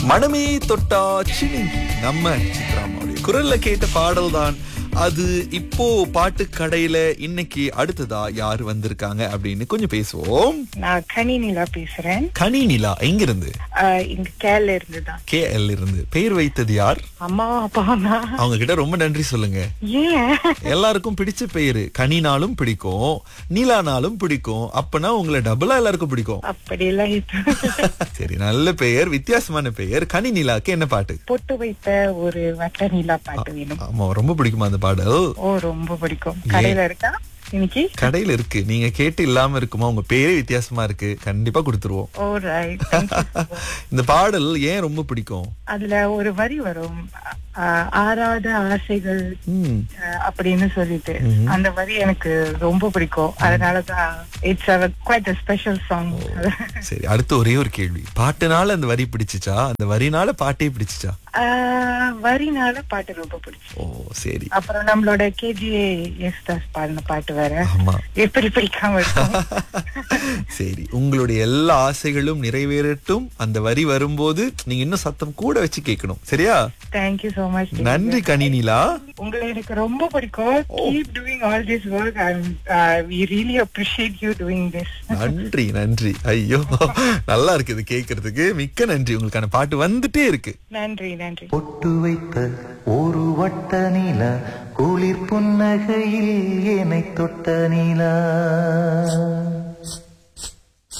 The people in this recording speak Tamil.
மனமே தொட்டா சினிங்கி நம்ம சித்ராமாவுடைய குரல்ல கேட்ட பாடல் தான் அது இப்போ பாட்டு கடையில இன்னைக்கு அடுத்ததா யாரு வந்திருக்காங்க அப்படின்னு கொஞ்சம் பேசுவோம் நான் கனினிலா பேசுறேன் கனி நிலா எங்கிருந்து ஆஹ் இங்க கேரள இருந்து தான் கே எல் இருந்து பெயர் வைத்தது யார் அம்மா அப்பானா அவங்க கிட்ட ரொம்ப நன்றி சொல்லுங்க ஏன் எல்லாருக்கும் பிடிச்ச பெயரு கனினாலும் பிடிக்கும் நீலானாலும் பிடிக்கும் அப்பனா உங்களை டபுளா எல்லாருக்கும் பிடிக்கும் அப்படியெல்லாம் இது சரி நல்ல பெயர் வித்தியாசமான பெயர் கனி நிலாக்கு என்ன பாட்டு பொட்டு வைத்த ஒரு வட்ட நிலா பாட்டு வேணும் ஆமா ரொம்ப பிடிக்குமா அந்த பாடல் ஓ ரொம்ப பிடிக்கும் கடையில இருக்கா இன்னைக்கு கடையில இருக்கு நீங்க கேட்டு இல்லாம இருக்குமா உங்க பேரே வித்தியாசமா இருக்கு கண்டிப்பா கொடுத்துருவோம் ஓ ரைட் இந்த பாடல் ஏன் ரொம்ப பிடிக்கும் அதுல ஒரு வரி வரும் ஆஹ் ஆறாத ஆசைகள் ம், ஆஹ் அப்படின்னு சொல்லிட்டு அந்த வரி எனக்கு ரொம்ப பிடிக்கும் அதனாலதான் it's quite a special song சரி அடுத்து ஒரே ஒரு கேள்வி பாட்டுனால அந்த வரி பிடிச்சிச்சா அந்த வரினால பாட்டே பிடிச்சிச்சா வரினால பாட்டு ரொம்ப பிடிச்சு ஓ சரி அப்புறம் நம்மளோட கேஜிஏ எஸ் தாஸ் பாடின பாட்டு வேற ஆமா எப்படி பிடிக்காம இருக்கும் சரி உங்களுடைய எல்லா ஆசைகளும் நிறைவேறட்டும் அந்த வரி வரும்போது நீங்க இன்னும் சத்தம் கூட வச்சு கேட்கணும் சரியா தேங்க்யூ சோ மச் நன்றி கனினிலா உங்களை எனக்கு ரொம்ப பிடிக்கும் keep doing all this work we really appreciate you doing this நன்றி நன்றி ஐயோ நல்லா இருக்கு இது கேட்கறதுக்கு மிக்க நன்றி உங்களுக்கான பாட்டு வந்துட்டே இருக்கு நன்றி நன்றி பொட்டு வைத்த ஒரு வட்ட நிலா குளிர் புன்னகையில் என்னை தொட்ட நிலா